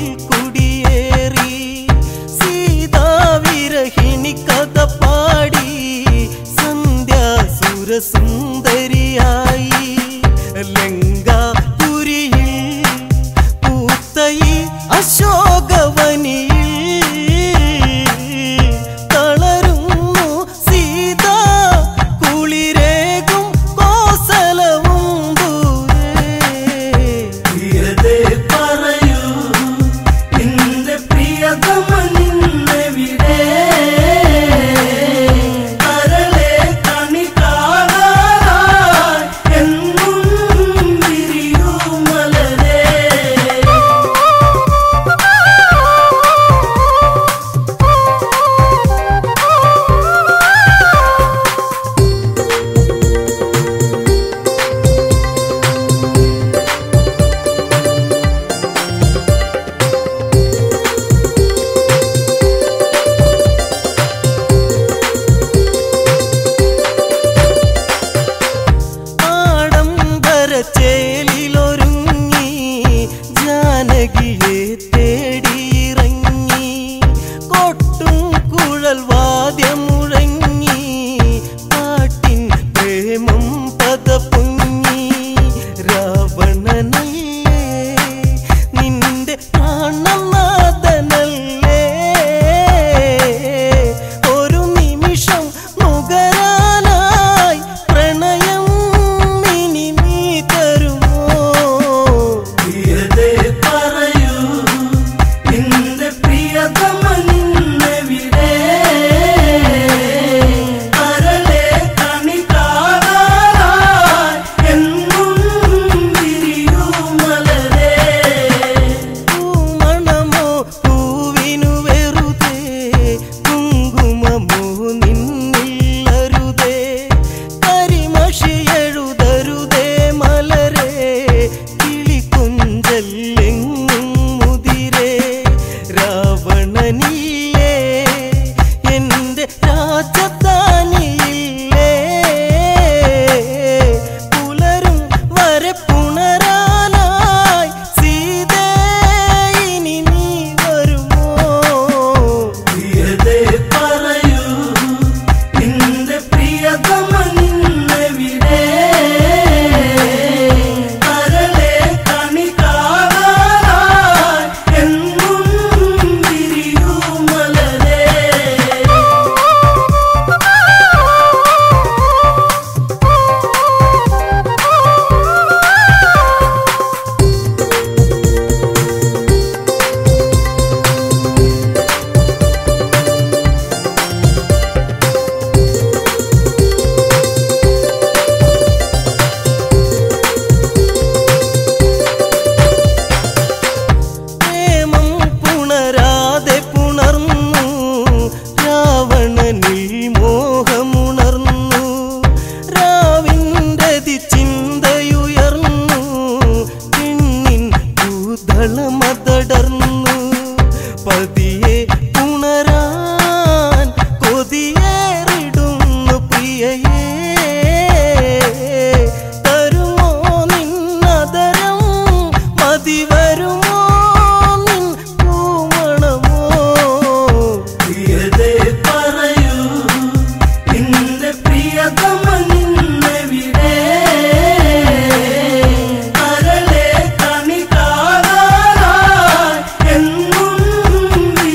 കുടിയേറി സീതാവിരഹിണി കഥ പാടി സന്ധ്യാസുരസുന്ദരിയായി ലങ്കാപുരിയിൽ പൂത്തയി അശോകവനിയിൽ തളരുന്നു സീത കുളിരേകും കോസലവും ദൂരെ പ്രിയതേ പറയൂ നിന്റെ പ്രിയതമ നിന്നെവിടെ കരളെ കണി കാണാനായി എന്നും വിരിയൂ മലരേ ആഡംബര ചേലിലൊരുങ്ങി ജാനകിയെ തേടിയിറങ്ങി കൊട്ടും കുഴൽ വാദ്യം മുഴങ്ങി പാട്ടിൻ പ്രേമം പദപൊങ്ങി രാവണനല്ലേ നിന്റെ പ്രാണനാഥനല്ലേ ഒരു നിമിഷം നുകരാനായി പ്രണയം ഇനി നീ തരുമോ പ്രിയതേ പറയൂ നിന്റെ പ്രിയതമ നിന്നെവിടെ കരളെ കണി കാണാനായി എന്നും വിരിയൂ മലരേ പൂമണമോ പൂവിനു വെറുതെ കുങ്കുമമോ നിന്നില്ലരുതേ കരിമഷി എഴുതരുതേ മലരെ കിളിക്കൊഞ്ചല്ലെങ്ങും മുതിരേ രാവണനില്ലേ എന്റെ രാജധാനിയില്ലേ പുലരും വരെ പുണരാനായി സീതേ ഇനി നീ വരുമോ പ്രിയതേ പറയൂ നിന്റെ പ്രിയതമ നിന്നെവിടെ കരളെ കണി കാണാനായി എന്നും വിരിയൂ മലരേ പ്രേമം പുണരാതെ പുണർന്നു രാവണനിൽ മോഹമുണർന്നു രാവിൻ്റെ ചിന്തയുയർന്നു പെണ്ണിൻ ഭൂതളമതടർന്നു പതിയെ പുണരാൻ കൊതിയേറിടുന്നു പ്രിയയേ തരുമോ നിന്നതരം മതി വരുമോ നിൻ പൂമണമോ പ്രിയതേ പറയൂ നിന്റെ പ്രിയതമ നിന്നെവിടെ കരളെ കണി കാണാനായി എന്നും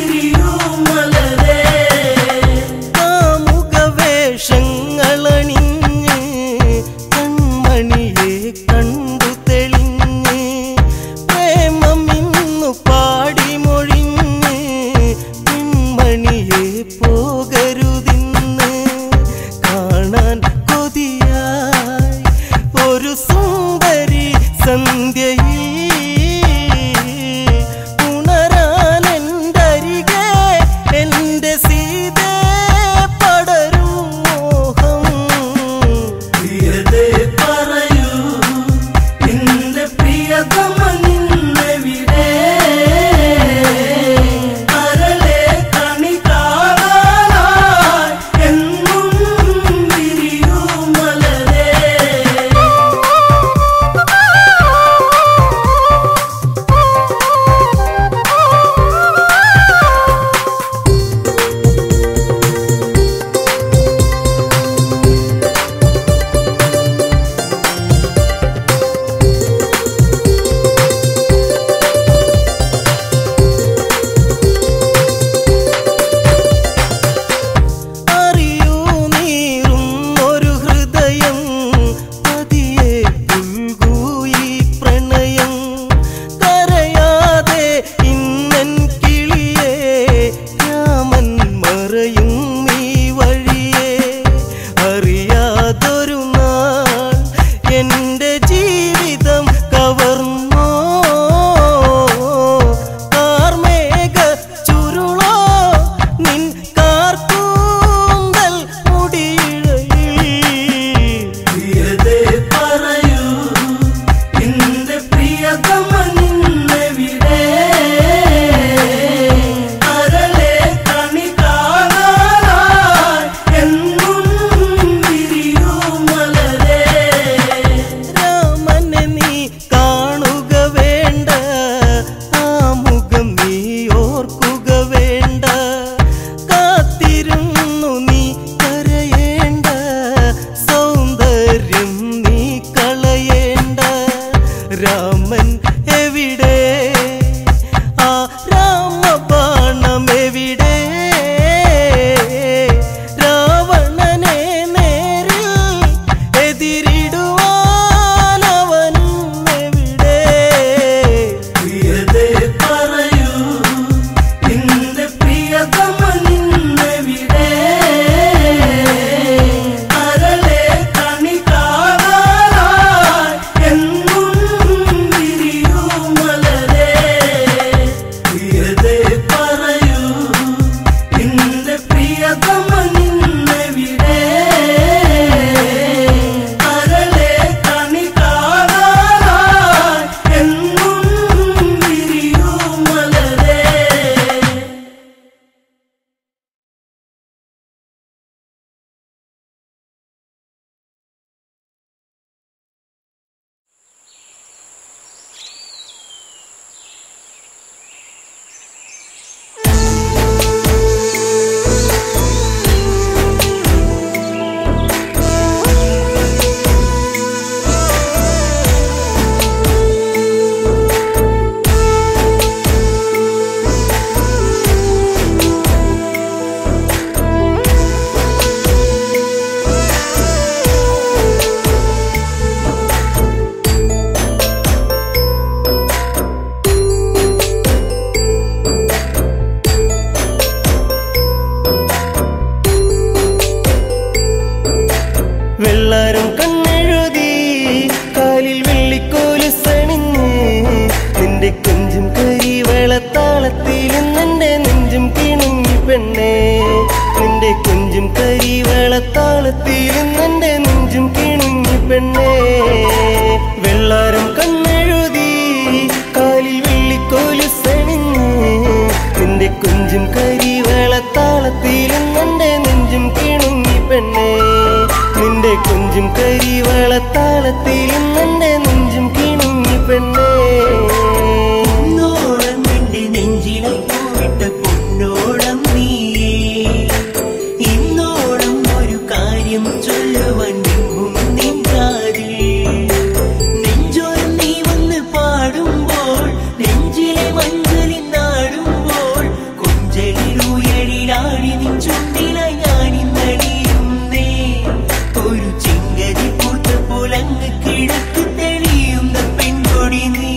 കൊഞ്ചും കരിവളത്താളത്തിലും എന്റെ നെഞ്ചും കിണുങ്ങി പെണ്ണേ നിന്റെ കൊഞ്ചും കരിവളത്താളത്തിലും എന്റെ നെഞ്ചും കിണുങ്ങി പെണ്ണേ പൊന്നോളം നിന്റെ നെഞ്ചിലെ പൂവിട്ട പൊന്നോളം നീയേ ഇന്നോളം ഒരു കാര്യം ചൊല്ലുവാൻ നിന്നും നിൻ കാതിൽ നെഞ്ചോരം നീ വന്ന് പാടുമ്പോൾ നെഞ്ചിലെ മഞ്ചലിൽ നാടുമ്പോൾ കൊഞ്ചലിൽ ഉയരിലാടി നിൻ ചുണ്ടില ഞാനിന്നടിയുന്നേ ഒരു ചിങ്കരി പൂത്ത പുലങ്ങ് കിഴക്ക് തെളിയുന്ന പെൺകൊടി നീ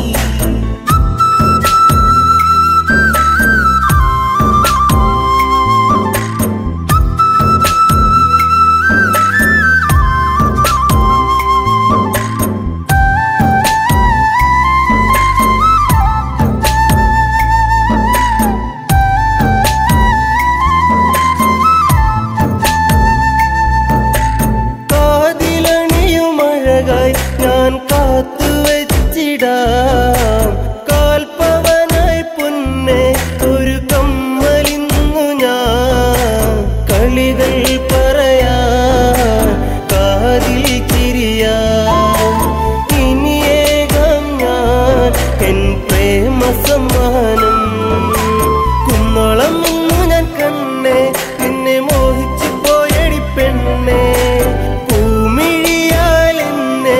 കാതിലണിയും അഴകായി ഞാൻ കാത്തു വെച്ചിടാം കാൽപ്പവനായി പൊന്നെ ഒരു കമ്മലിന്നു ഞാൻ കളികൾ പറയാ കാതിൽ കിരിയാ ഇനിയേകം ഞാൻ എൻ പ്രേമ സമ്മാനം കുന്നോളം ഇന്നു ഞാൻ കണ്ണേ നിന്നെ മോഹിച്ചു പോയടി പെണ്ണേ പൂമിഴിയാൽ എന്നെ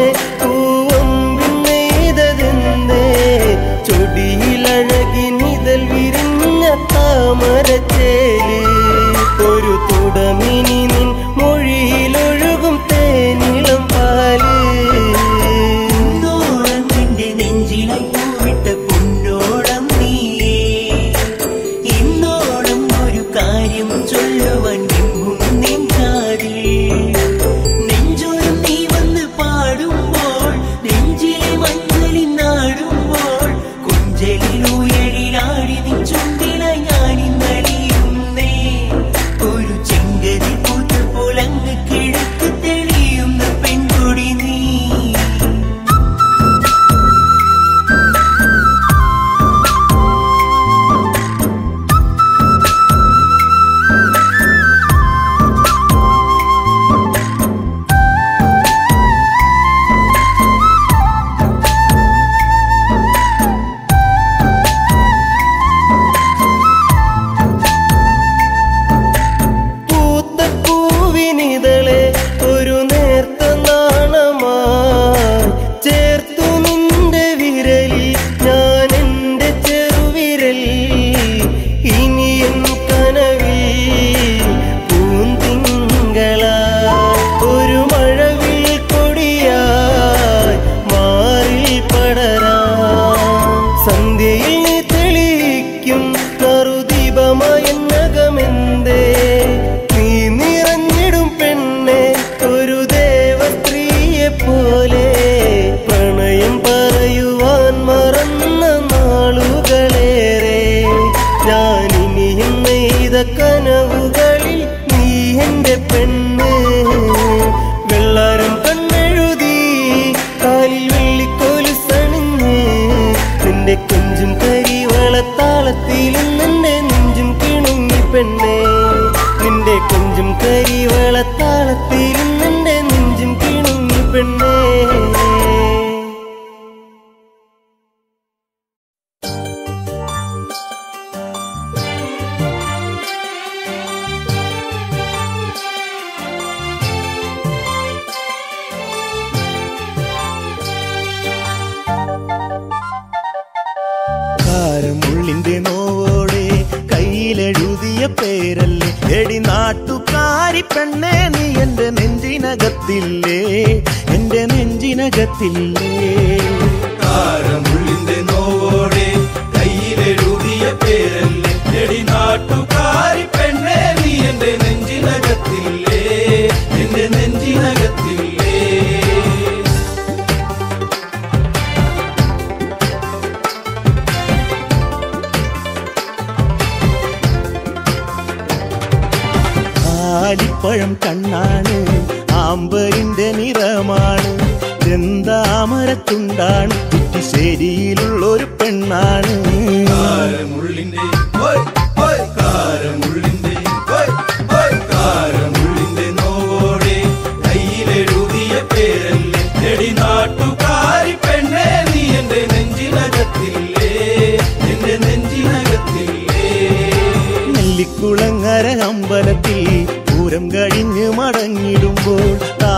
പൂവമ്പിന്നെയ്തതെന്നേ ചൊടിയിലഴകി നിതൽ വിരിഞ്ഞ താമരച്ചേല് ഒരു തുടമിനി നിൻ മൊഴിയിലൊഴുകും തേനിളം പാല് പൊന്നോളം നിന്റെ നെഞ്ചിലെ പൂവിട്ട പൊന്നോളം നീയേ ഇന്നോളം ഒരു കാര്യം ചൊല്ലുവാൻ നിന്നും നിൻ കാതിൽ നെഞ്ചോരം നീ വന്ന് പാടുമ്പോൾ നെഞ്ചിലെ മഞ്ഞളിൽ നാടുമ്പോൾ കുഞ്ചലിൽ ഉയരിലാടി നിൻ ചുണ്ടില ഞാനിന്നടിയുന്നേ ഒരു ചെങ്കരി പൂത്ത പുലങ്ങ് കിഴക്ക് തെളിയുന്ന പെൺകൊടി നീ പൂത്ത പൂവിനിതളെ ഒരു നേർത്ത നാണമാ ചേർത്തു നിന്റെ വിരലിൽ ഞാൻ എന്റെ ചെറുവിരൽ ഇനി എൻ കനവിൽ പൂന്തിങ്കളാ ഒരു മഴവിൽ കൊടിയായി മാറിൽ പടരാ സന്ധ്യയിൽ നീ തെളിയിക്കും നറുദീപമായന്നകമെന്തേ നീ നിറഞ്ഞിടും പെണ്ണെ ഒരു ദേവസ്ത്രീയെ പോലെ പ്രണയം പറയുവാൻ മറന്ന നാളുകളേറെ ഞാനിനിയും നെയ്ത കനവുകളിൽ നീ എന്റെ പെണ്ണ് വെള്ളാരം കണ്ണെഴുതി കാലിൽ വെള്ളിക്കോല് സണിഞ്ഞ് നിന്റെ കൊഞ്ചും കരിവളത്താളത്തിലും നിന്റെ നെഞ്ചും കിണുങ്ങി പെണ്ണേ നിന്റെ കൊഞ്ചും കരിവളത്താളത്തിലും നിന്റെ നെഞ്ചും കിണുങ്ങി പെണ്ണേ കാരമുള്ളിന്റെ നോവോടെ കയ്യിലെഴുതിയ പേരല്ലേ എടി നാട്ടുകാരി പെണ്ണേ നീ എന്റെ നെഞ്ചിനകത്തില്ലേ എന്റെ നെഞ്ചിനകത്തില്ലേ കാരമുള്ളിന്റെ നോവോടെ കയ്യിലെഴുതിയ പേരല്ലേ എടി നാട്ടുകാരി പെണ്ണേ നീ എന്റെ നെഞ്ചിനകത്തില്ലേ എന്റെ നെഞ്ചിനകത്തില്ലേ ആലിപ്പഴം കണ്ണാണ് ആമ്പരിന്റെ നിറമാണ് ചെന്താമരത്തുണ്ടാണ് കുറ്റിശ്ശേരിയിലുള്ളൊരു പെണ്ണാണ് കാരമുള്ളിന്റെ ഓയ്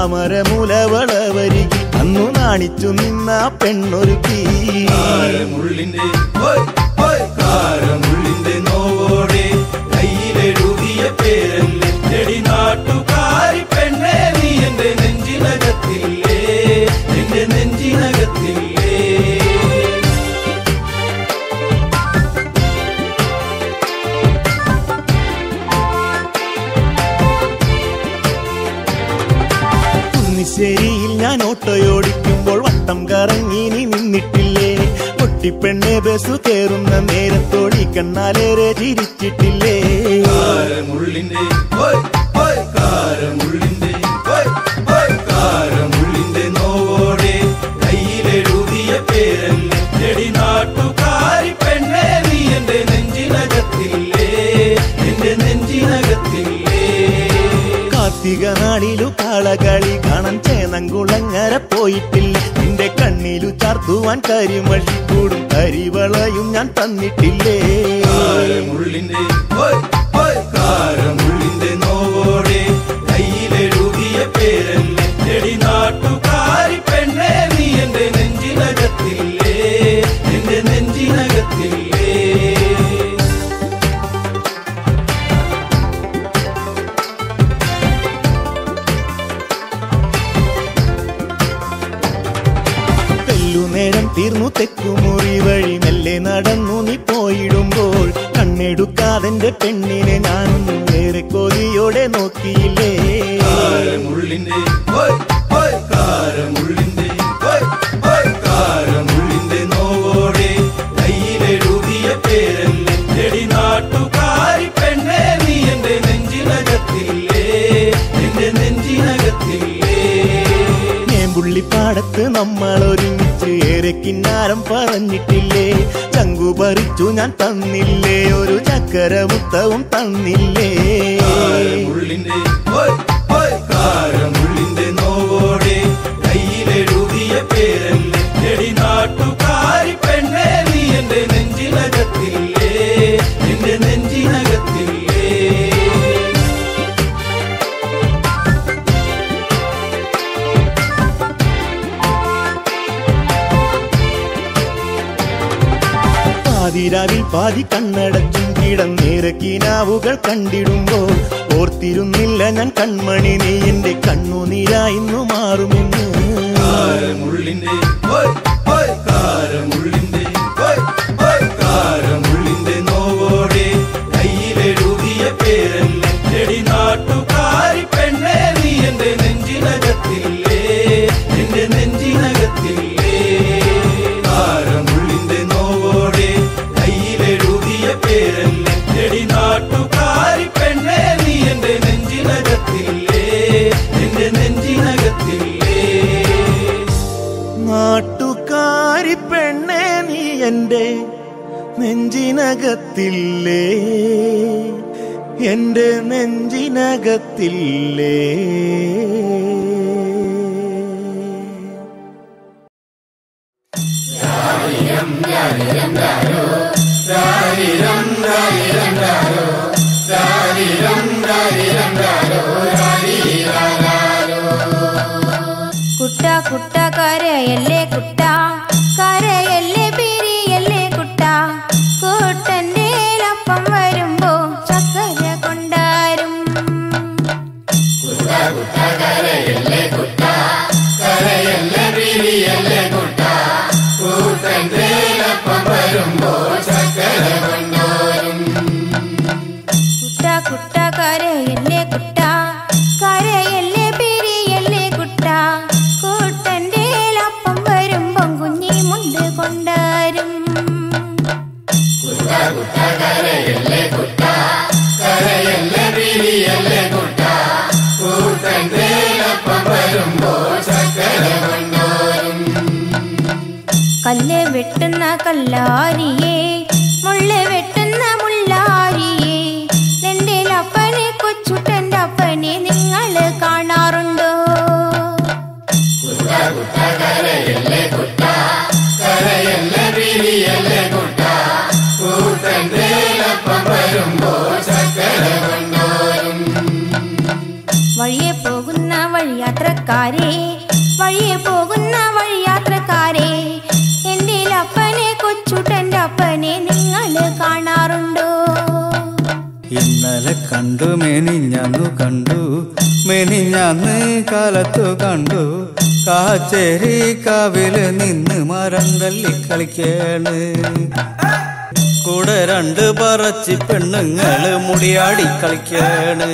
താമരമുലവളവരികിൽ അന്നു നാണിച്ചു നിന്ന പെണ്ണൊരുക്കി കാരമുള്ളിന്റെ ഹോയ്, ഹോയ്, കാരമുള്ളിന്റെ നോവോടെ കയ്യിലെഴുതിയ പേരല്ലേ എടി നാട്ടുകാരി പെണ്ണെ നീ എന്റെ നെഞ്ചിനകത്തില്ലേ എന്റെ നെഞ്ചിനകത്തില്ലേ കുന്നിശ്ശേരിയിൽ ഞാൻ ഓട്ടോയോടിക്കുമ്പോൾ വട്ടം കറങ്ങി നീ നിന്നിട്ടില്ലേ പൊട്ടിപ്പെണ്ണെ ബസ് കയറുന്ന നേരത്തോടി കണ്ണാലേറെ ചിരിച്ചിട്ടില്ലേ കാരമുള്ളിന്റെ ഹോയ്, ഹോയ്, കാരമുള്ളിന്റെ ഹോയ്, ഹോയ്, കാരമുള്ളിന്റെ നോവോടെ കയ്യിലെഴുതിയ പേരല്ലേ എടി നാട്ടുകാരി പെണ്ണെ നീ എന്റെ നെഞ്ചിനകത്തില്ലേ എന്റെ നെഞ്ചിനകത്തില്ലേ കാർത്തിക നാളിലു കാളകളി കാണാൻ ചേനങ്കുളങ്ങര പോയിട്ടില്ല നിന്റെ കണ്ണിലു ചാർത്തുവാൻ കരിമഴി കൂടും കരിവളയും ഞാൻ തന്നിട്ടില്ലേ കാരമുള്ളിന്റെ ഹോയ്, ഹോയ്, കാരമുള്ളിന്റെ നോവോടെ കയ്യിലെഴുതിയ പേരല്ലേ എടി നാട്ടുകാരി പെണ്ണെ നീ എന്റെ നെഞ്ചിനകത്തില്ലേ എന്റെ നെഞ്ചിനകത്തില്ലേ തെല്ലുനേരം തീർന്നു തെക്കുമുറി വഴി മെല്ലെ നടന്നു നീ പോയിടുമ്പോൾ കണ്ണെടുക്കാതെന്റെ പെണ്ണിനെ ഞാനൊന്നും ഏറെ കൊതിയോടെ നോക്കിയില്ലേ കാരമുള്ളിന്റെ ഹോയ്, ഹോയ്, കാരമുള്ളിന്റെ ഹോയ്, ഹോയ്, കാരമുള്ളിന്റെ നോവോടെ കയ്യിലെഴുതിയ പേരല്ലേ എടി നാട്ടുകാരി പെണ്ണെ നീ എന്റെ നെഞ്ചിനകത്തില്ലേ എന്റെ നെഞ്ചിനകത്തില്ലേ നേമ്പുള്ളിപ്പാടത്ത് നമ്മൾ ഒരുമിച്ച് ഏറെ കിന്നാരം പറഞ്ഞിട്ടില്ലേ ചങ്കു പറിച്ചു ഞാൻ തന്നില്ലേ ഒരു ചക്കര മുത്തവും തന്നില്ലേ കാരമുള്ളിന്റെ ഹോയ്, ഹോയ്, കാരമുള്ളിന്റെ നോവോടെ കയ്യിലെഴുതിയ പേരല്ലേ എടി നാട്ടുകാരി പെണ്ണെ നീ എന്റെ നെഞ്ചിനകത്തില്ലേ എന്റെ നെഞ്ചിനകത്തില്ലേ പാതിരാവിൽ പാതി കണ്ണടച്ചും കിടന്നേറെ കിനാവുകൾ കണ്ടിടുമ്പോൾ ഓർത്തിരുന്നില്ല ഞാൻ കൺമണി നീ എന്റെ കണ്ണുനീരായിന്നു മാറുമെന്ന് കാരമുള്ളിന്റെ ഹോയ്, ഹോയ്, കാരമുള്ളിന്റെ ഹോയ്, ഹോയ്, കാരമുള്ളിന്റെ നോവോടെ കയ്യിലെഴുതിയ പേരല്ലേ എടി നാട്ടുകാരി പെണ്ണെ നീ എന്റെ നെഞ്ചിനകത്തില്ലേ എന്റെ നെഞ്ചിനകത്തില്ലേ കാരമുള്ളിന്റെ നോവോടെ കയ്യിലെഴുതിയ പേരല്ലേ എടി നാട്ടുകാരി പെണ്ണെ നീ എന്റെ നെഞ്ചിനകത്തില്ലേ എന്റെ നെഞ്ചിനകത്തില്ലേ നാട്ടുകാരി പെണ്ണെ നീ എന്റെ നെഞ്ചിനകത്തില്ലേ എന്റെ നെഞ്ചിനകത്തില്ലേ കുട്ട കുട്ട കരയല്ലേ കുട്ട കരയല്ലേ പിരിയല്ലേ കുട്ട കൂട്ടന്റെ അപ്പം വരുമ്പോ ചക്കര കൊണ്ടാരും കുട്ട കുട്ട കരയല്ലേ കുട്ട കരയല്ലേ പിരിയല്ലേ കുട്ട കൂട്ടന്റെ അപ്പം വരുമ്പം കുഞ്ഞി മുണ്ട് കൊണ്ടാരും കല്ല് വെട്ടുന്ന കല്ലാരിയെ മുള്ള വെട്ടുന്ന മുള്ളാരിയെ എന്റെ അപ്പനെ കൊച്ചുട്ടന്റെ അപ്പനെ നിങ്ങൾ കാണാറുണ്ടോ വഴിയെ പോകുന്ന വഴിയാത്രക്കാരെ വഴിയെ പോകുന്ന വഴിയാത്രക്കാരെ എന്റെ അപ്പനെ കൊച്ചുട്ടന്റെ അപ്പനെ നിങ്ങൾ കാണാറുണ്ടോ ഇന്നലെ കണ്ടു മെനിഞ്ഞന്നു കണ്ടു മെനിഞ്ഞന്ന് കാലത്തു കണ്ടു കാച്ചേരി കാവില് നിന്ന് മരം തല്ലി കളിക്കാണ് കൂടെ രണ്ട് പറച്ചി പെണ്ണുങ്ങള് മുടിയാടി കളിക്കാണ്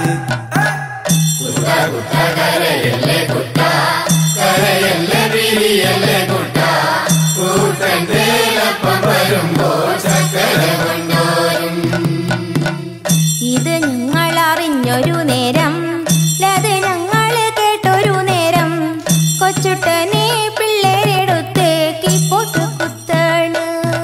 ഇത് ഞങ്ങൾ അറിഞ്ഞൊരു നേരം ലത് ഞങ്ങൾ കേട്ടൊരു നേരം കൊച്ചുട്ടനെ പിള്ളേരെടുത്തേക്ക് പൊട്ടു കുത്താണ്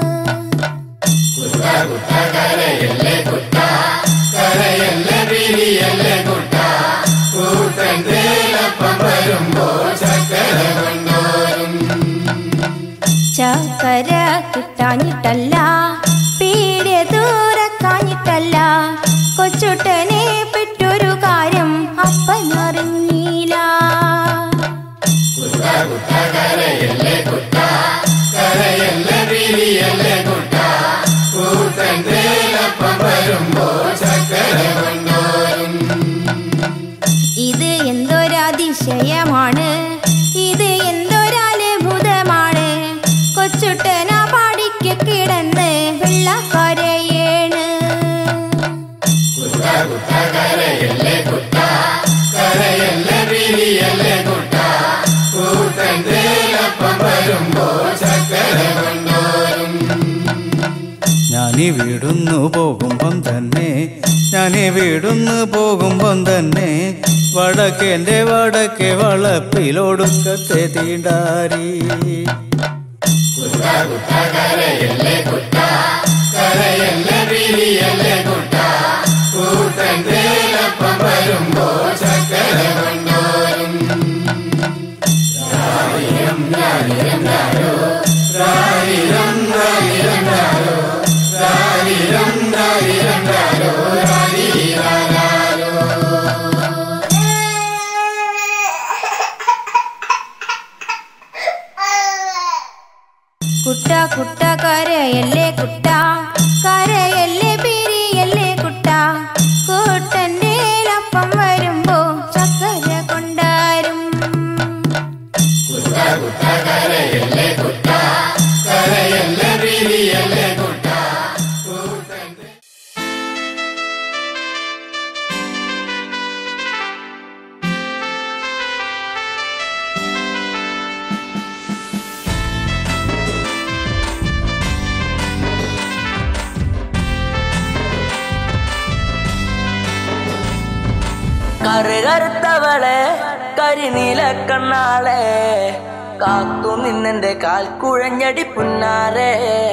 ചക്കര കിട്ടാഞ്ഞിട്ടല്ല പീടിയ ദൂരക്കാഞ്ഞിട്ടല്ല കൊച്ചുട്ടനെ പെറ്റൊരു കാര്യം അപ്പനറിഞ്ഞില്ല ഇത് എന്തൊരതിശയമാണ് ഇത് എന്തൊരത്ഭുതമാണ് കൊച്ചുട്ടന പാടിക്ക് കിടന്ന് വെള്ളക്കരയേണ് ഞാനീ വീടുന്നു പോകുമ്പം തന്നെ ഞാനീ വീടുന്നു പോകുമ്പം തന്നെ വടക്കേന്റെ വടക്കേ വളപ്പിലൊടുക്കത്തെ തീണ്ടാരി കുട്ട കുട്ട കരയല്ലേ കുട്ട കരയല്ലേ പിരിയല്ലേ കുട്ട കൂട്ടന്റെ അപ്പം വരുമ്പോ ചക്കര കൊണ്ടാരും കറുകറുത്തവളെ കരിനീല കണ്ണാളെ കാത്തു നിന്നെന്റെ കാൽ കുഴഞ്ഞടി പുന്നാരെ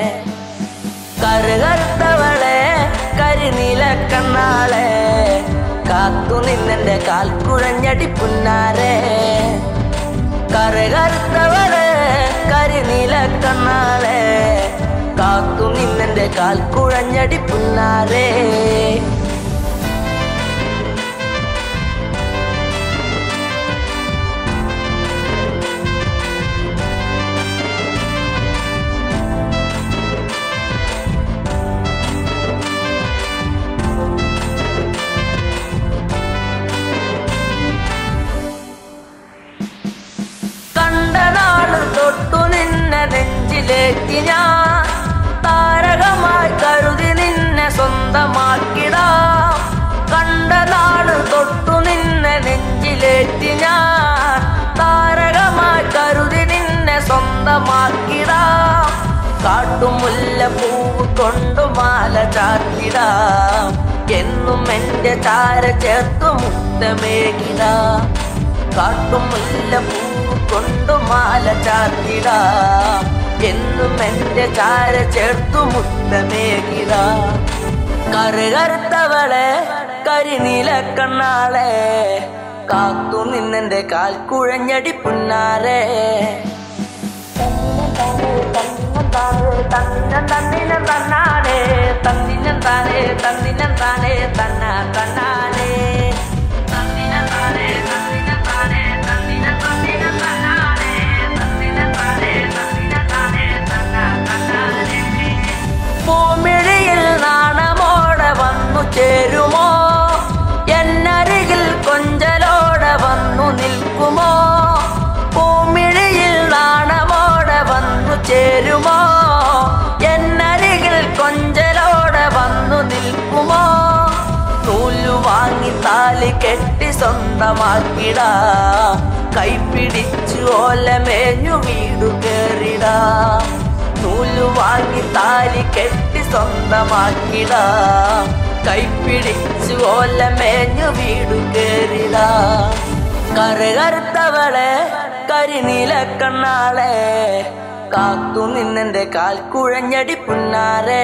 കറുകറുത്തവളെ കരിനീല കണ്ണാളെ കാത്തു നിന്നെന്റെ കാൽ കുഴഞ്ഞടി പുന്നാരെ കറുകറുത്തവളെ കരിനീല കണ്ണാളെ കാത്തു നിന്നെന്റെ കാൽ കുഴഞ്ഞടി പുന്നാരേ കണ്ട നാള് തൊട്ടു നിന്നെ നെഞ്ചിലേറ്റി ഞാൻ താരകമായി കരുതി നിന്നെ സ്വന്തമാക്കിടാം കണ്ട നാള് തൊട്ടു നിന്നെ നെഞ്ചിലേറ്റി ഞാൻ താരകമായി കരുതി നിന്നെ സ്വന്തമാക്കിടാം കാട്ടുമുല്ല പൂവ് കൊണ്ടു മാല ചാത്തിടാം എന്നും എന്റെ ചാര ചേർത്തു മുത്തമേകിടാം കാട്ടുമുല്ല പൂവ് കൊണ്ടു മാല ചാത്തിടാം എന്നും എന്റെ ചാര ചേർത്തു മുത്തമേകിടാം കറുകറുത്തവളെ കരിനീല കണ്ണാളെ കാത്തു നിന്നെന്റെ കാൽ കുഴഞ്ഞടി പുന്നാരെ തന്നിനം തന്നാനെ തന്നിനം താനേ തന്നിനം താനേ തന്ന തന്നാനേ തന്നിനം താനേ തന്നിനം താനേ കെട്ടി സ്വന്തമാക്കിടാ കൈപ്പിടിച്ചു ഓലമേഞ്ഞു വീടു കേറിടാ നൂലു വാങ്ങി താലി കെട്ടി സ്വന്തമാക്കിടാ കൈപ്പിടിച്ചു ഓലമേഞ്ഞു വീടു കേറിടാ കറുകറുത്തവളെ കരിനീല കണ്ണാളെ കാത്തു നിന്നെന്റെ കാൽ കുഴഞ്ഞടി പുന്നാരെ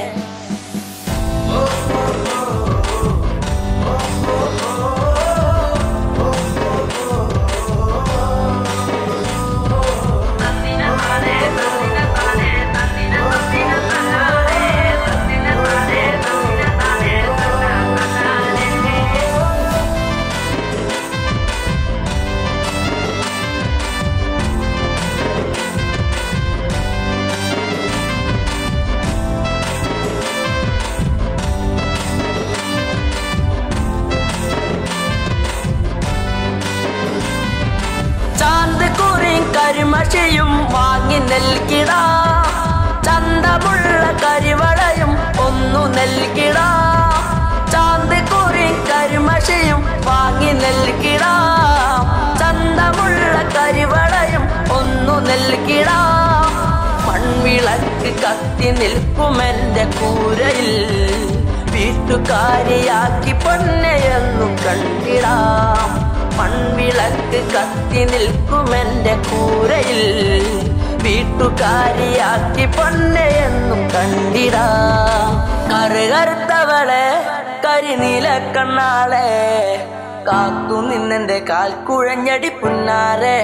ചാന്ത് കുറിയും കരിമഷിയും വാങ്ങി നൽകിട ചന്തമുള്ള കരിവളയും ഒന്നു നൽകിട ചാന്ത് കുറിയും കരിമഷിയും വാങ്ങി നൽകിട ചന്തമുള്ള കരിവളയും ഒന്നു നൽകിട മൺവിളക്ക് കത്തി നിൽക്കുമെന്റെ കൂരയിൽ വീട്ടുകാരിയാക്കി പൊന്നെയെന്നു കണ്ടിടാം മൺവിളക്ക് കത്തി നിൽക്കുമെന്റെ കൂരയിൽ വീട്ടുകാരിയാക്കി പൊന്നെയെന്നു കണ്ടിടാ കറുകറുത്തവളെ കരിനീല കണ്ണാളെ കാത്തു നിന്നെന്റെ കാൽ കുഴഞ്ഞടി പുന്നാരെ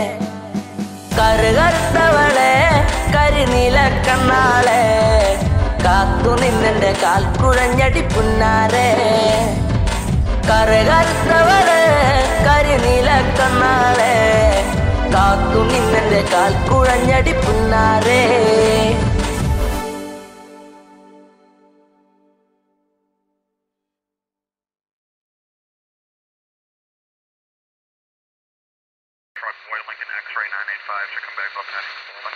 കറുകറുത്തവളെ കരിനീല കണ്ണാളെ കാത്തു നിന്നെന്റെ കാൽ കുഴഞ്ഞടി പുന്നാരെ കറുകറുത്തവളെ കരിനീല കണ്ണാളെ കാത്തു നിന്നെന്റെ കാൽ കുഴഞ്ഞടി പുന്നാരേ Truck Boy Lincoln X-ray 985 should come back up next.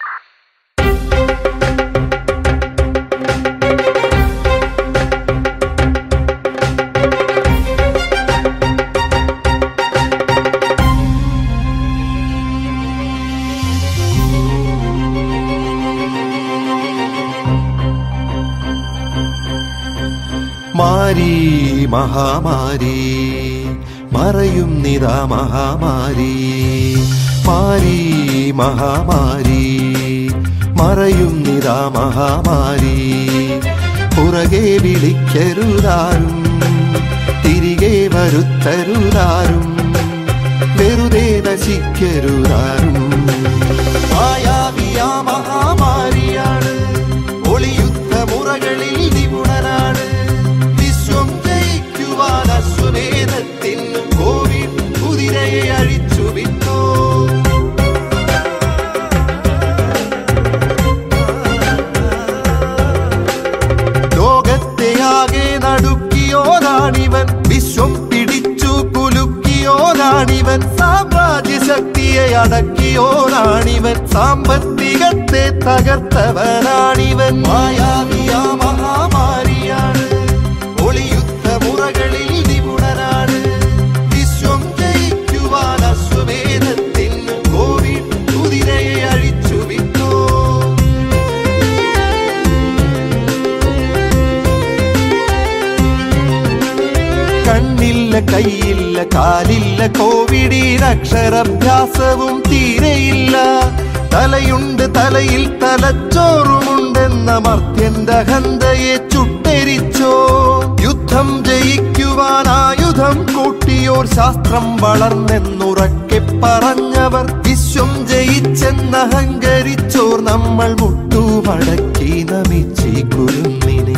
മാരി മഹാമാരി മറയും നിതാ മഹാമാരി മാരി മഹാമാരി മറയും നിതാ മഹാമാരി പുറകെ വിളിക്കരുതാരും തിരികെ വരുത്തരുതാരും വെറുതെ നശിക്കരുതാരും മായാവിയാ മഹാമാരിയാണ് ഒളിയുദ്ധ മുറകളിൽ നിപുണനാണ് വിശ്വം ജയിക്കുവാൻ അശ്വമേധത്തിൻ കോവിഡ് കുതിരയെ അഴിച്ചു വിട്ടോ ലോകത്തെയാകെ നടുക്കിയോനാണിവൻ വിശ്വം പിടിച്ചു കുലുക്കിയോനാണിവൻ സാമ്രാജ്യ ശക്തിയെ അടക്കിയോനാണിവൻ സാമ്പത്തികത്തെ തകർത്തവനാണിവൻ മായാവിയാ മഹാമാരിയാണ് ഒളിയുദ്ധ മുറകളിൽ നിപുണനാണ് വിശ്വം ജയിക്കുവാൻ അശ്വമേധത്തിൻ കോവിഡ് കുതിരയെ അഴിച്ചു വിട്ടോ കണ്ണില്ല കൈയില്ല കാലില്ല കോവിഡിന് അക്ഷരാഭ്യാസവും തീരെയില്ല തലയുണ്ട് തലയിൽ തലച്ചോറുമുണ്ടെന്ന മർത്യന്റെ അഹന്തയെ ചുട്ടരിച്ചോ യുദ്ധം ജയിക്കുവാൻ ആയുധം കൂട്ടിയോർ ശാസ്ത്രം വളർന്നെന്നുറക്കെ പറഞ്ഞവർ വിശ്വം ജയിച്ചെന്നഹങ്കരിച്ചോർ നമ്മൾ മുട്ടുമടക്കി നമിച്ചി കുരുന്നിനെ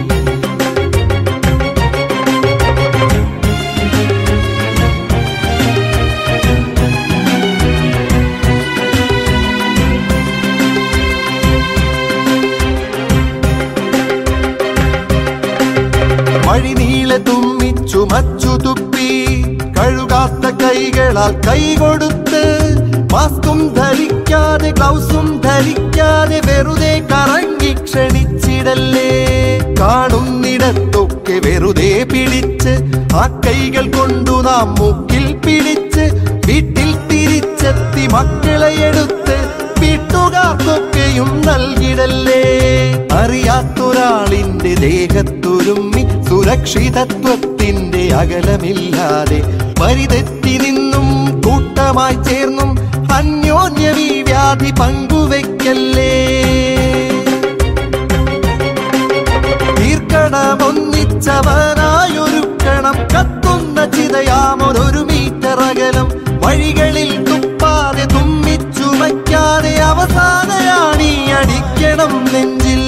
വഴിനീളെ തുമ്മിച്ചു മച്ചു തുപ്പി കഴുകാത്ത കൈകളാൽ കൈകൊടുത്ത് മാസ്കും ധരിക്കാതെ ഗ്ലൗസും ധരിക്കാതെ വെറുതെ കറങ്ങി ക്ഷണിച്ചിടല്ലേ കാണുന്നിടത്തൊക്കെ വെറുതെ പിടിച്ച് ആ കൈകൾ കൊണ്ടു നാം മൂക്കിൽ പിടിച്ച് വീട്ടിൽ തിരിച്ചെത്തി മക്കളെ എടുത്ത് വീട്ടുകാർക്കൊക്കെയും നൽകിടല്ലേ അറിയാത്തൊരാളിന്റെ ദേഹത്തൊരുമ്മി സുരക്ഷിതത്വത്തിന്റെ അകലമില്ലാതെ പരിതെറ്റി നിന്നും കൂട്ടമായി ചേർന്നും അന്യോന്യം ഈ വ്യാധി പങ്കുവെക്കല്ലേ തീർക്കണമൊന്നിച്ചവനായൊരുക്കണം കത്തുന്ന ചിതയാമൊരു മീറ്റർ അകലം വഴികളിൽ തുപ്പാതെ തുമ്മിച്ചുമയ്ക്കാതെ അവസാനയാണീ അടിക്കണം നെഞ്ചിൽ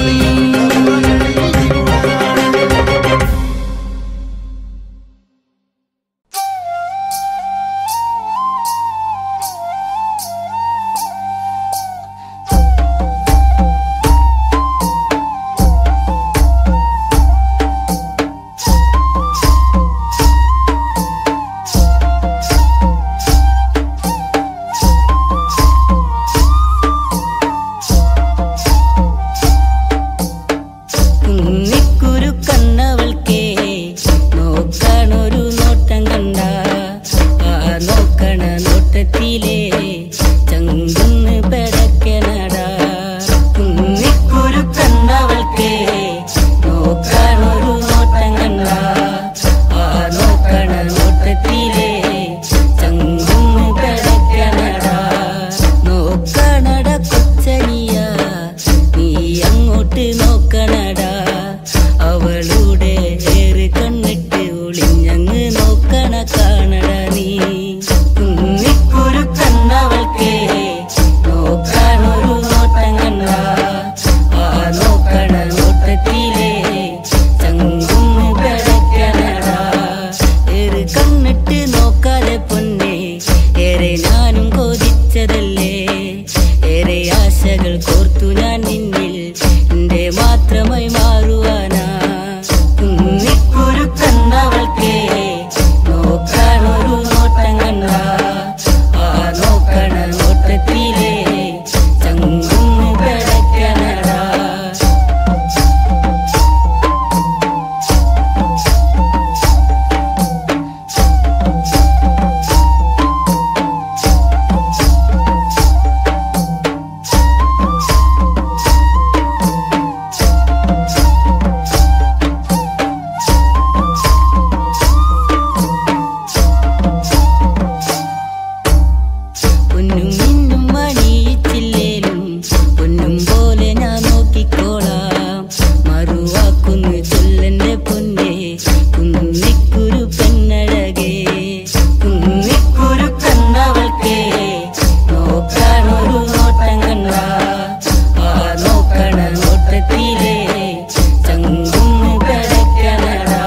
കുന്നിക്കുരു കണ്ണവൾക്കേ നോക്കണൊരു നോട്ടം കണ്ട ആ നോക്കണ നോട്ടത്തിലേ ചങ്കുന്ന് പെടക്കനടാ കുന്നിക്കുരു കണ്ണവൾക്കേ നോക്കണൊരു നോട്ടം കണ്ട ആ നോക്കണ നോട്ടത്തിലേ ചങ്കുന്ന് പെടക്കനടാ നോക്കണട കൊച്ചനിയ നീ അങ്ങോട്ട് നോക്കണടാ അവളുടെ ഏറ് കണ്ണിട്ട് ഒളിഞ്ഞങ്ങ് നോക്കണ കാണട നീ കുന്നിക്കുരു കണ്ണവൾക്കേ നോക്കാനൊരു നോട്ടം കണ്ട ആ നോക്കണ നോട്ടത്തിലേ ചങ്കുന്ന് പെടക്കണടാ ഏറ് കണ്ണിട്ട് നോക്കാതെ പൊന്നെ ഏറെ ഞാനും കൊതിച്ചതല്ലേ ഏറെ ആശകൾ കോർത്തു ഞാൻ നിന്നിൽ എന്റെ മാത്രമായി മാറുവാനാ കുന്നിക്കുരു കണ്ണവൾക്കേ നോക്കാനൊരു നോട്ടം കണ്ട ആ നോക്കണ നോട്ടത്തിലേ ചങ്കുന്ന് പെടക്കണടാ പൊന്നും മിന്നും മണിയിച്ചില്ലേലും പൊന്നും പോലെ ഞാൻ നോക്കിക്കോളാം മറുവാക്കുന്നു ചൊല്ലന്റെ പൊന്നെ കുന്നിക്കുരു പെണ്ണഴകേ കുന്നിക്കുരു കണ്ണവൾക്കേ നോക്കാനൊരു നോട്ടം കണ്ട ആ നോക്കണ നോട്ടത്തിലേ ചങ്കുന്ന് കിടക്കണടാ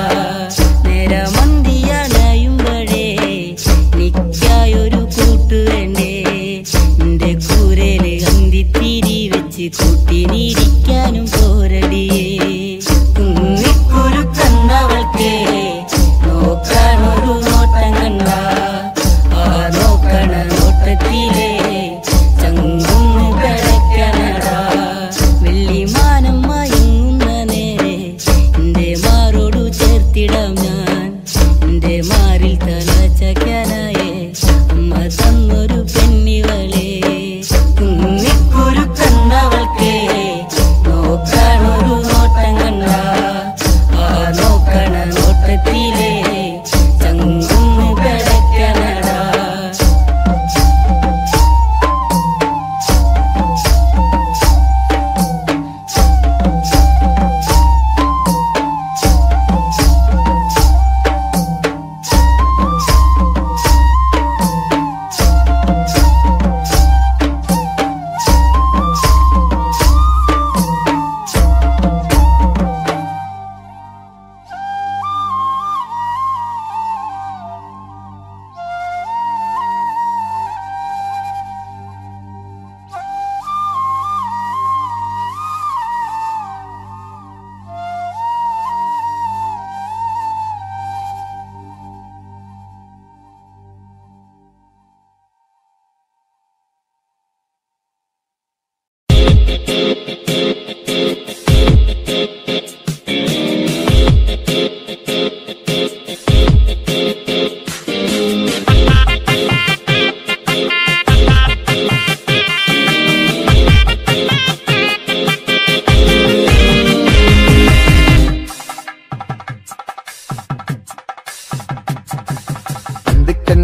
നേരമന്തിയണയുമ്പഴേ നിക്കായൊരു കൂട്ടു വേണ്ടേ എന്റെ കൂരയില് അന്തിത്തിരി വെച്ച് കൂട്ടിനിരിക്കാനും പോരടിയേ കുന്നിക്കുരു കണ്ണവൾക്കേ നോക്കാനൊരു നോട്ടം കണ്ട ആ നോക്കണ നോട്ടത്തിലേ ചങ്കുന്ന് കിടക്കണടാ വെള്ളിമാനം മയങ്ങുന്ന നേരെ എന്റെ മാറോടു ചേർത്തിടാം ഞാൻ എന്റെ മാറിൽ തല ചക്കാനായേ അമ്മ തന്നൊരു പെണ്ണിവളെ കുന്നിക്കുരു കണ്ണവൾക്കേ നോക്കാനൊരു നോട്ടം കണ്ട ആ നോക്കണ നോട്ടത്തിലേ ചങ്കുന്ന് കിടക്കണടാ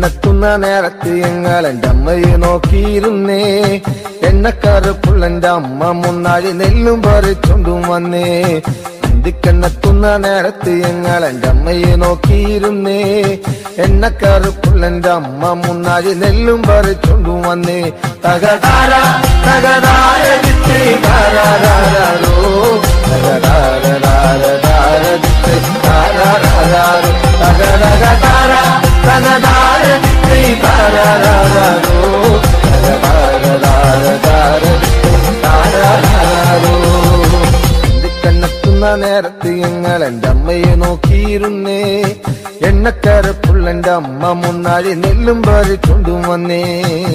അന്തിക്കണ്ണെത്തുന്ന നേരത്ത് ഞങ്ങൾ എന്റെ അമ്മയെ നോക്കിയിരുന്നേ എണ്ണക്കറുപ്പുള്ളെന്റെ അമ്മ മുന്നാഴി നെല്ലും പറിച്ചുണ്ടും വന്നേ അന്തിക്കണ്ണെത്തുന്ന നേരത്ത് ഞങ്ങൾ എന്റെ അമ്മയെ നോക്കിയിരുന്നേ എണ്ണക്കറുപ്പുള്ളെന്റെ അമ്മ മുന്നാഴി നെല്ലും പറിച്ചുണ്ടും വന്നേ തകതാര തകതാര ചിത്തി താരാരാരോ തകതാര ചിത്തി താരാരാരോ തകതകതാര തകതാര ചിത്തി താരാരാരോ തകതാര ചിത്തി താരാരാരോ കണ്ണെത്തുന്ന നേരത്ത് ഞങ്ങൾ എന്റെ അമ്മയെ നോക്കിയിരുന്നേ എണ്ണക്കരപ്പുള്ളെന്റെ അമ്മ മുന്നാഴി നെല്ലും പറിച്ചുണ്ടും വന്നേ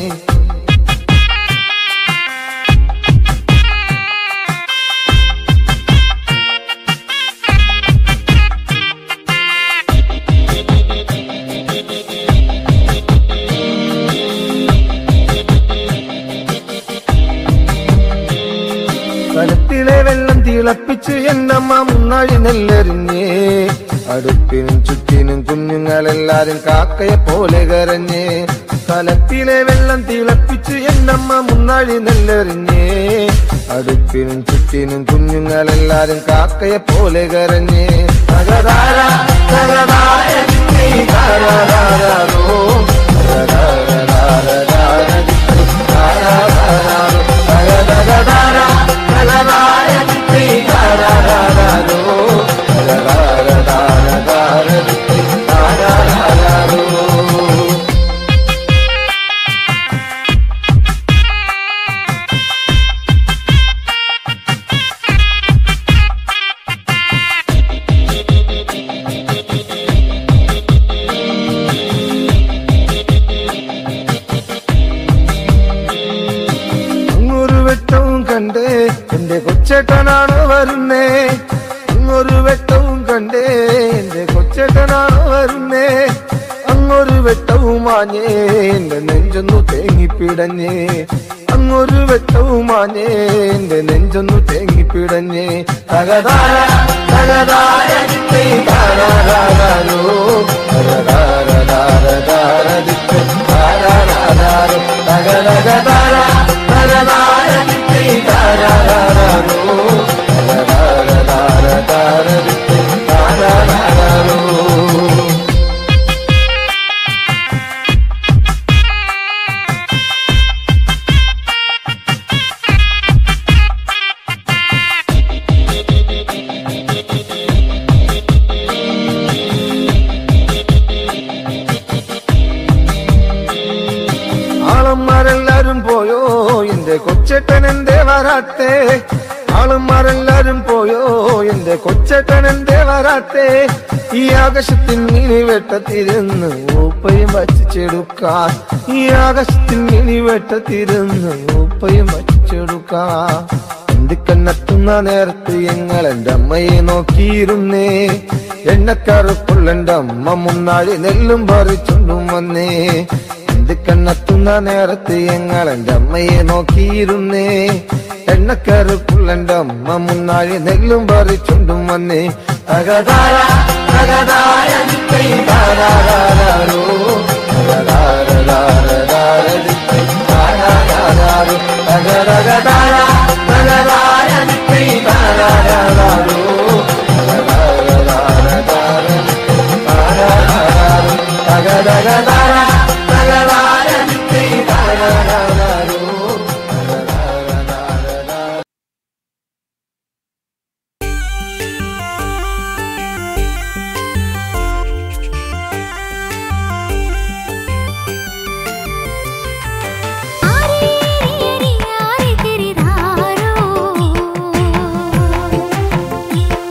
കലത്തിലെ വെള്ളം തിളപ്പിച്ച് എന്നമ്മ മുന്നാഴി നെല്ലെറിഞ്ഞേ അടുപ്പിനും ചുറ്റിനും കുഞ്ഞുങ്ങളെല്ലാരും കാക്കയെ പോലെ കരഞ്ഞേ കലത്തിലെ വെള്ളം തിളപ്പിച്ച് എന്നമ്മ മുന്നാഴി നെല്ലെറിഞ്ഞേ അടുപ്പിനും ചുറ്റിനും കുഞ്ഞുങ്ങളെല്ലാരും കാക്കയെ പോലെ കരഞ്ഞേ തകതാര തകതാര ചിത്തി താരാരാരോ തകതാര ചിത്തി താരാരാരോ തകതകതാര തകതാര ചിത്തി താരാരാരോ തകതാര ചിത്തി താരാരാരോ അങ്ങൊരു വെട്ടവും കണ്ടേ എന്റെ കൊച്ചേട്ടനാണോ വരുന്നേ അങ്ങൊരു വെട്ടവും കണ്ടേ എന്റെ കൊച്ചേട്ടനാണോ വരുന്നേ അങ്ങൊരു വെട്ടവും മാഞ്ഞേ എന്റെ നെഞ്ചൊന്നു തേങ്ങിപ്പിടഞ്ഞേ അങ്ങൊരു വെട്ടവും മാഞ്ഞേ എന്റെ നെഞ്ചൊന്നു തേങ്ങിപ്പിടഞ്ഞേ തകതാര തകതാര ചിത്തേ താരാരാരോ തകതാര ചിത്തേ താരാരാരോ തകതകതാര തകതാര ചിത്തേ താരാരാരോ തകതാര ചിത്തേ താരാരാരോ ആളന്മാരെല്ലാരും പോയോ എന്റെ കൊച്ചേട്ടൻ എന്തേ വരാത്തേ ആളന്മാരെല്ലാരും പോയോ എന്റെ കൊച്ചേട്ടൻ എന്തേ വരാത്തേ ഈ ആകാശത്തിൻ മിനി വെട്ടത്തിരുന്ന് ഊപ്പയും വച്ചിച്ചെടുക്കാൻ ഈ ആകാശത്തിൻ മിനി വെട്ടത്തിരുന്ന് ഊപ്പയും വച്ചിച്ചെടുക്കാൻ എന്തിക്കണ്ണെത്തുന്ന നേരത്ത് ഞങ്ങൾ എന്റെ അമ്മയെ നോക്കിയിരുന്നേ എണ്ണക്കറുപ്പുള്ളെന്റെ അമ്മ മുന്നാഴി നെല്ലും പറിച്ചുണ്ടും വന്നേ എന്ത് കണ്ണെത്തുന്ന നേരത്ത് ഞങ്ങൾ എന്റെ അമ്മയെ നോക്കിയിരുന്നേ എണ്ണക്കറുപ്പുള്ളെന്റെ അമ്മ മുന്നാഴി നെല്ലും പറിച്ചുണ്ടും വന്നേ തകതാര തകതാര ചിത്തൈ താരാരാരോ തകതാര ചിത്തൈ താരാരാരോ തകതകതാര തകതാര ചിത്തൈ താരാരാരോ തകതാര ചിത്തൈ താരാരാരോ തകതകതാര തകതാര ചിത്തൈ താരാരാരോ ആരേ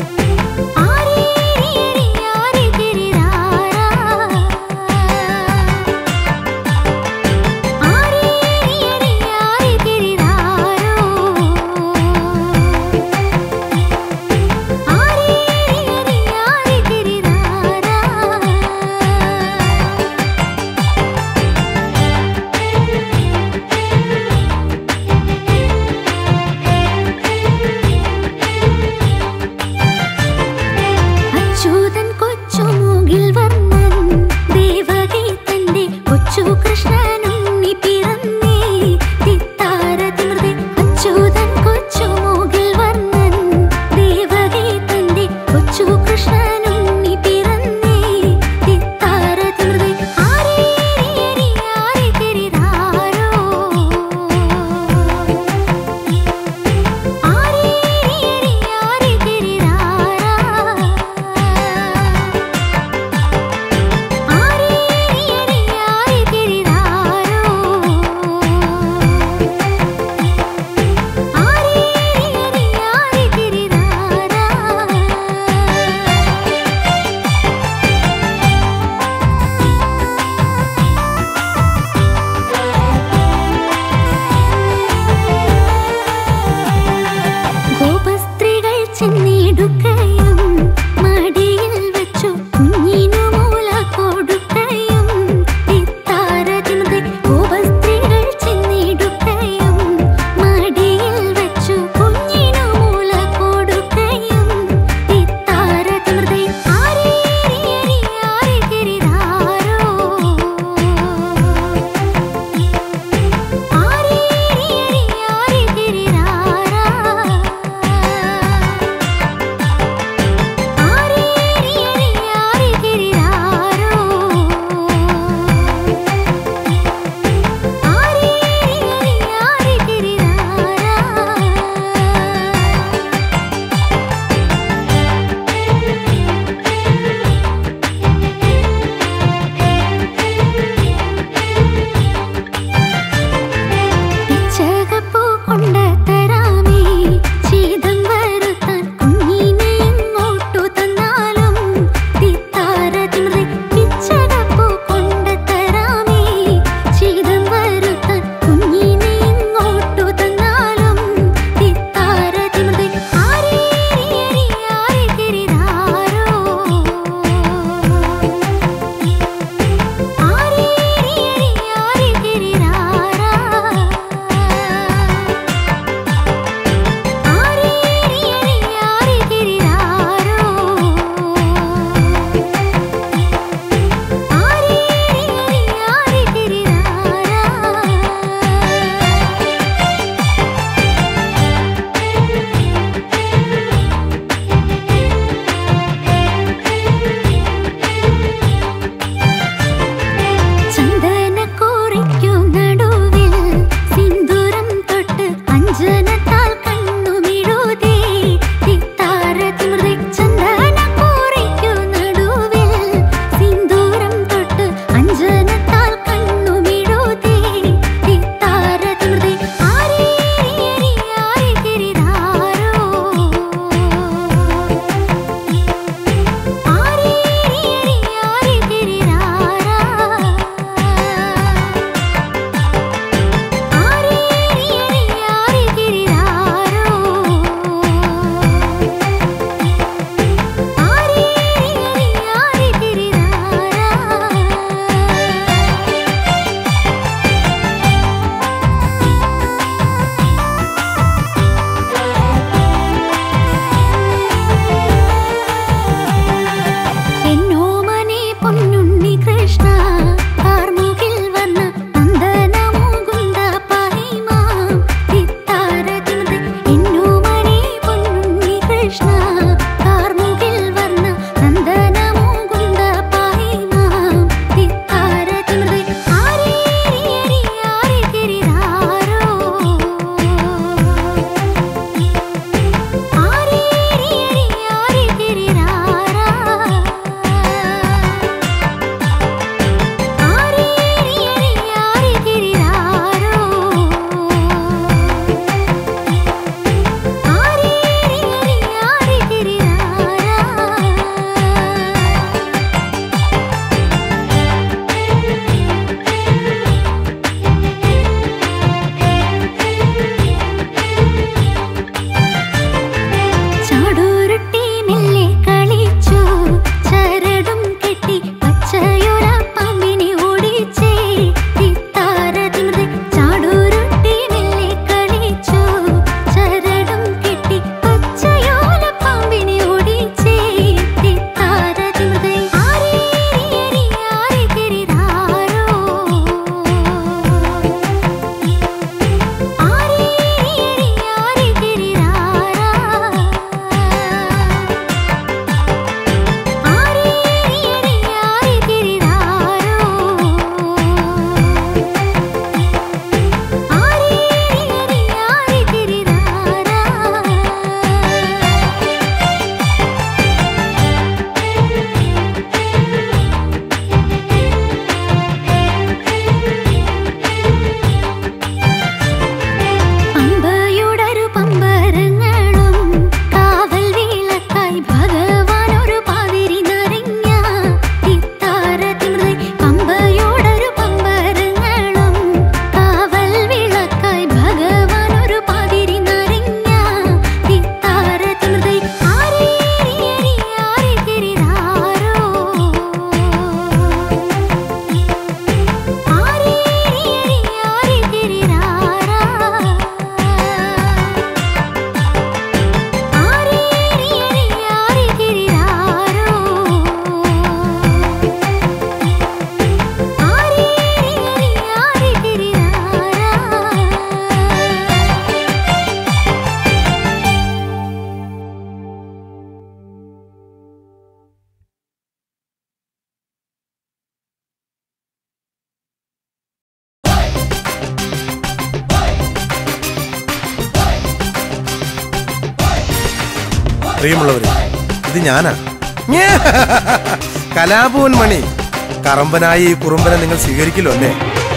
പ്രിയമുള്ളവരെ ഇത് ഞാനാ ഞേ. കലാഭവൻ മണി കറമ്പനായ ഈ കുറുമ്പനെ നിങ്ങൾ സ്വീകരിക്കില്ലോ അല്ലേ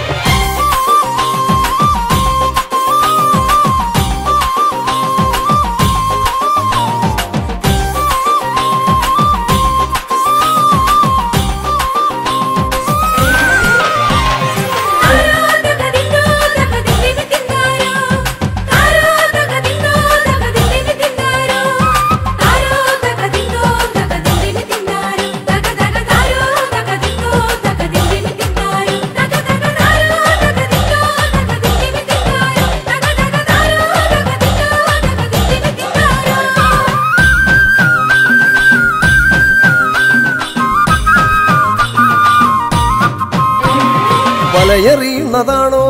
വലയെറിയുന്നതാണോ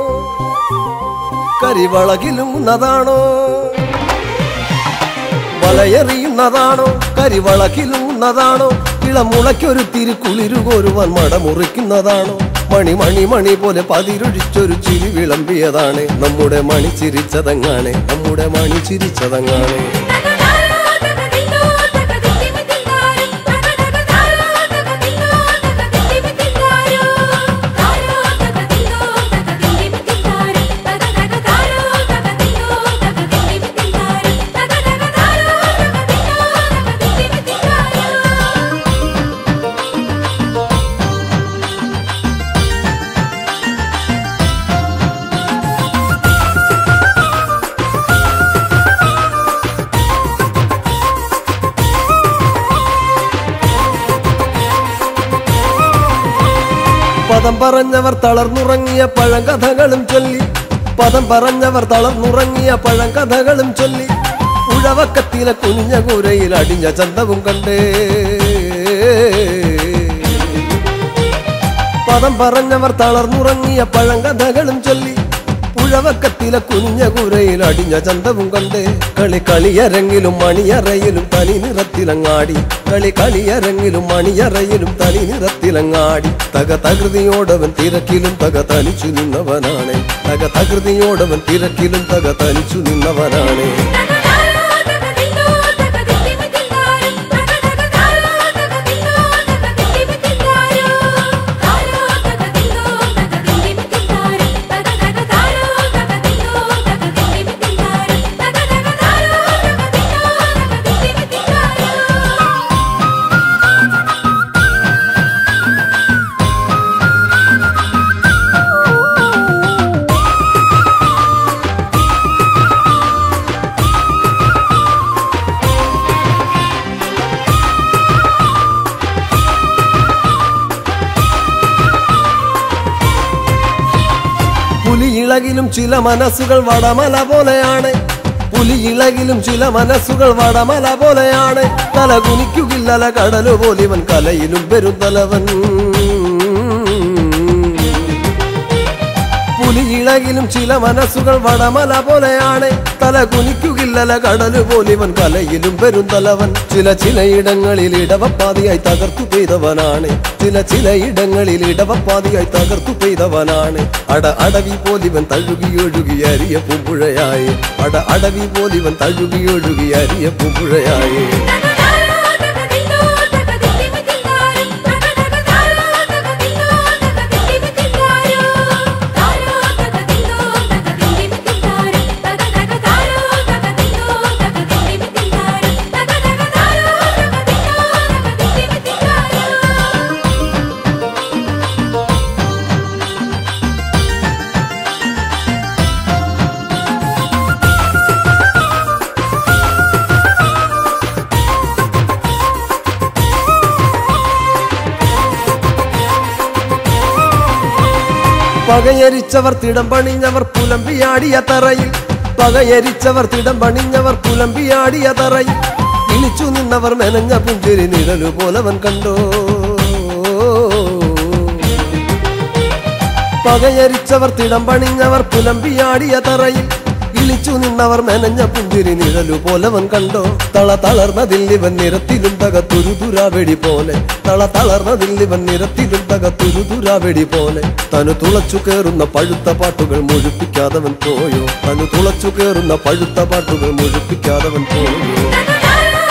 കരിവളകിലുന്നതാണോ വലയെറിയുന്നതാണോ കരിവളകിലുന്നതാണോ ഇളമുളയ്ക്കൊരു തിരുക്കുളിരു കോരുവാൻ മടമുറിക്കുന്നതാണോ മണി മണി മണി പോലെ പതിരൊഴിച്ചൊരു ചിരി വിളമ്പിയതാണ് നമ്മുടെ മണി ചിരിച്ചതങ്ങാണ് നമ്മുടെ മണി ചിരിച്ചതങ്ങാണ് പദം പറഞ്ഞവർ തളർന്നുറങ്ങിയ പഴങ്കഥകളും ചൊല്ലി പദം പറഞ്ഞവർ തളർന്നുറങ്ങിയ പഴങ്കഥകളും ചൊല്ലി ഉഴവക്കത്തിലെ കുനിഞ്ഞ കൂരയിൽ അടിഞ്ഞ ചന്തവും കണ്ടേ പദം പറഞ്ഞവർ തളർന്നുറങ്ങിയ പഴങ്കഥകളും ചൊല്ലി ഉഴവക്കത്തിലെ കുനിഞ്ഞ കൂരയിൽ അടിഞ്ഞ ചന്തവും കണ്ടേ കളി കളിയരങ്ങിലും മണിയറയിലും തനി നിറത്തിലങ്ങാടി കളി കളിയരങ്ങിലും മണിയറയിലും തനി നിറത്തിലങ്ങാടി തക തകൃതിയോടവൻ തിരക്കിലും തക തനിച്ചു നിന്നവനാണ് തക തകൃതിയോടവൻ തിരക്കിലും തക തനിച്ചു നിന്നവനാണ് പുലിയിളകിലും ചില മനസ്സുകൾ വടമല പോലെയാണ് പുലിയിളകിലും ചില മനസ്സുകൾ വടമല പോലെയാണ് തല കുനിക്കുകില്ലല കടലു പോലിവൻ കലയിലും പെരുന്തലവൻ പുലിയിളകിലും ചില മനസ്സുകൾ വടമല പോലെയാണ് തല കുനിക്കുകില്ലല കടലു പോലിവൻ കലയിലും പെരുന്തലവൻ ചില ചിലയിടങ്ങളിൽ ഇടവപ്പാതിയായി തകർത്തു പെയ്തവനാണ് ചില ചിലയിടങ്ങളിൽ ഇടവപ്പാതിയായി തകർത്തു പെയ്തവനാണ് അട അടവി പോലിവൻ തഴുകിയൊഴുകി അരിയ പൂമ്പുഴയായി അട അടവി പോലിവൻ തഴുകിയൊഴുകി അരിയ പൂമ്പുഴയായി പകയരിച്ചവർ തിടം പണിഞ്ഞവർ പുലമ്പിയാടിയ തറയിൽ പകയരിച്ചവർ തിടം പണിഞ്ഞവർ പുലമ്പിയാടിയ തറയിൽ ഇളിച്ചു നിന്നവർ മെനഞ്ഞ പുഞ്ചിരി നിഴലു പോലവൻ കണ്ടോ പകയരിച്ചവർ തിടം പണിഞ്ഞവർ പുലമ്പിയാടിയ തറയിൽ ഇളിച്ചു നിന്നവർ മെനഞ്ഞ പുഞ്ചിരി നിഴലു പോലവൻ കണ്ടോ തള തളർന്നതിൽ ഇവൻ നിരത്തിലും തകത്തുരുതുരാവെടി പോലെ തള തളർന്നതിൽ ഇവൻ നിരത്തിലും തകത്തുരുതുരാവെടി പോലെ തനു തുളച്ചു കേറുന്ന പഴുത്ത പാട്ടുകൾ മുഴുപ്പിക്കാതവൻ പോയോ തനു തുളച്ചു കേറുന്ന പഴുത്ത പാട്ടുകൾ മുഴുപ്പിക്കാതവൻ പോയോ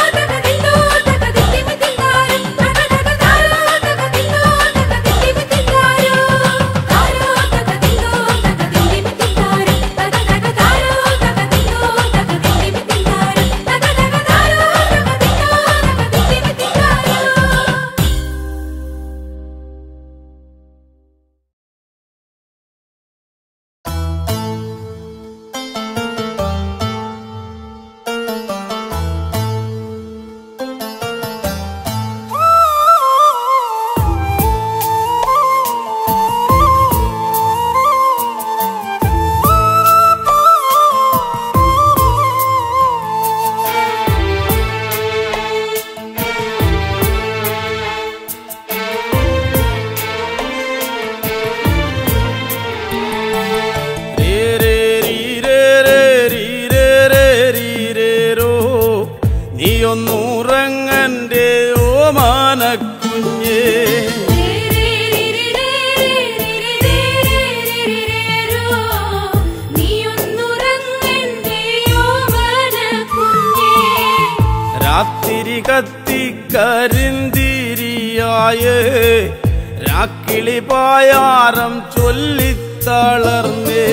കരിന്തിരിയായേ രാക്കിളി പായാരം ചൊല്ലിത്തളർന്നേ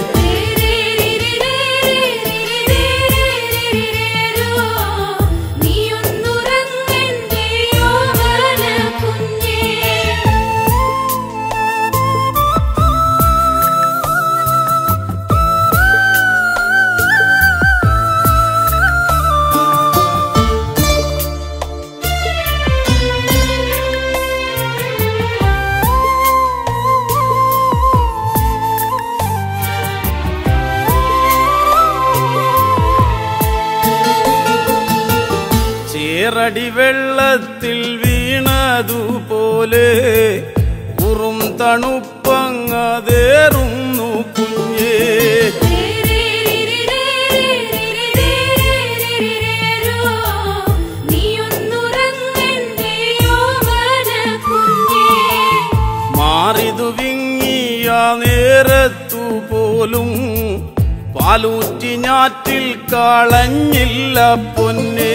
ചേറടി വെള്ളത്തിൽ വീണതുപോലെ ഉറും തണുപ്പങ്ങതേറുന്നു കുഞ്ഞേ മാറിതു വിങ്ങിയ നേരത്തു പോലും പാലൂറ്റി ഞാറ്റിൽ കളഞ്ഞില്ല പൊന്നേ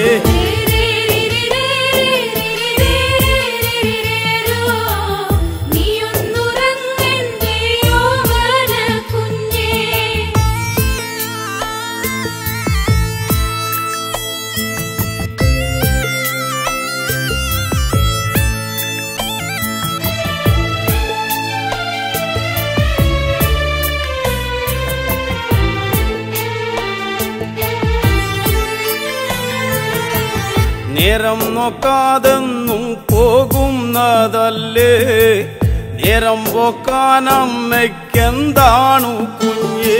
നേരം നോക്കാതെന്നും പോകുന്നതല്ലേ നേരം പോക്കാൻ അമ്മയ്ക്കെന്താണു കുഞ്ഞേ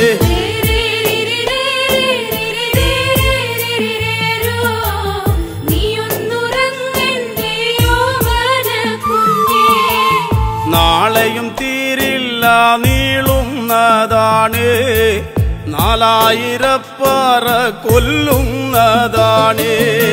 നാളെയും തീരില്ല നീളുന്നതാണ് നാലായിരപ്പറ കൊല്ലുന്നതാണ്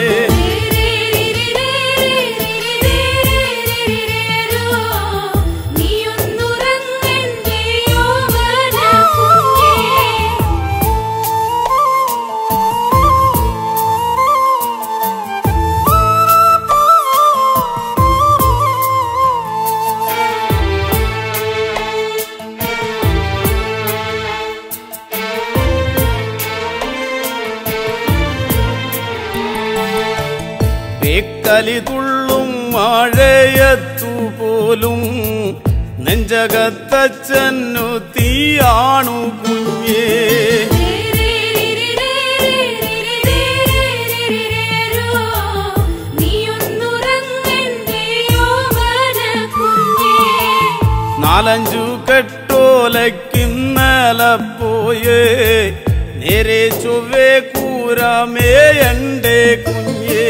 പേക്കലി തുള്ളും മഴയത്തു പോലും നെഞ്ചകത്തച്ഛനു തീയാണു കുഞ്ഞേ നാലഞ്ചു കെട്ടോലക്കിന്നല പോയേ നേരെ ചൊവ്വേ കൂരമേയണ്ടേ കുഞ്ഞേ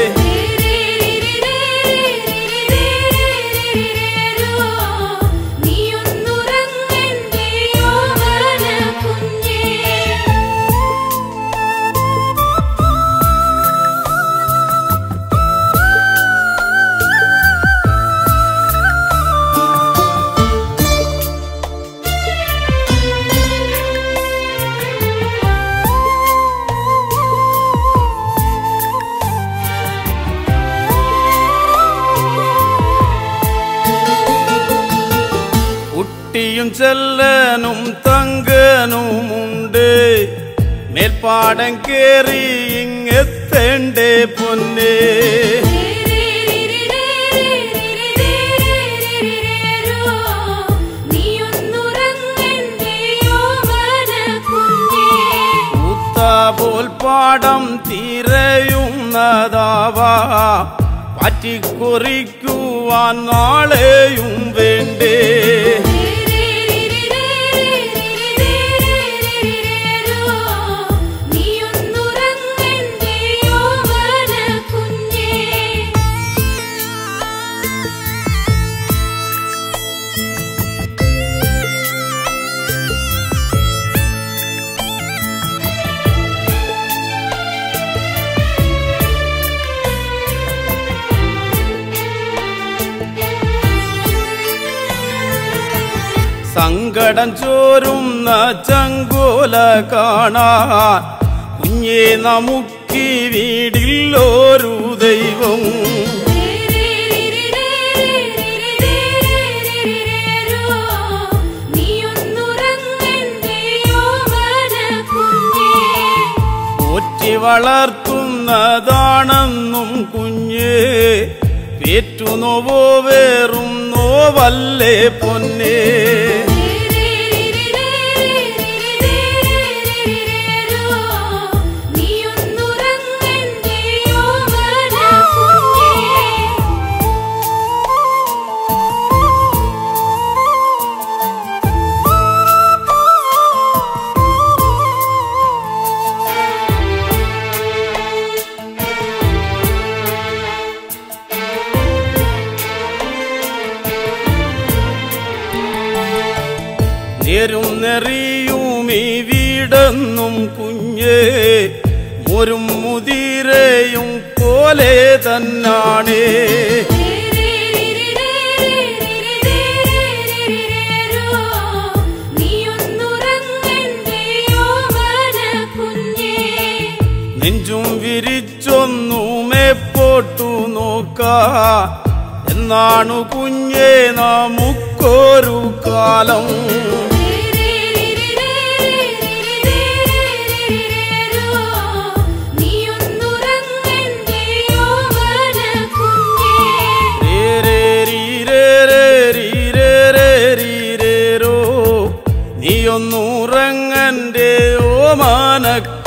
കുട്ടിയും ചെല്ലനും തങ്കനുമുണ്ട് മേൽപ്പാടം കേറി ഇങ്ങെത്തേണ്ടേ പൊന്നേ പോൽ പാടം തിരയുന്നതാവാ പറ്റിക്കുറിക്കുവാൻ നാളെയും വേണ്ടേ സങ്കടം ചോരുന്ന ചങ്കോല കാണാൻ കുഞ്ഞേ നമുക്ക് എനിക്ക് വീടില്ലൊരു ദൈവം പോറ്റി വളർത്തുന്നതാണെന്നും കുഞ്ഞ് പേറ്റു നോവോ വേറും നോവല്ലേ പൊന്നേ നേരും നെറിയും ഈ വീടെന്നും കുഞ്ഞേ മുരും മുതിരയും പോലെ തന്നാണേ നെഞ്ചും വിരിച്ചൊന്നുമേ പോട്ടു നോക്ക എന്നാണു കുഞ്ഞേ നമുക്കൊരു കാലം രേ രേ രീ രേ രേ രീ രേ രേ രീ രേ രോ നീയൊന്നുറങ്ങന്റെ ഓമാനക്ക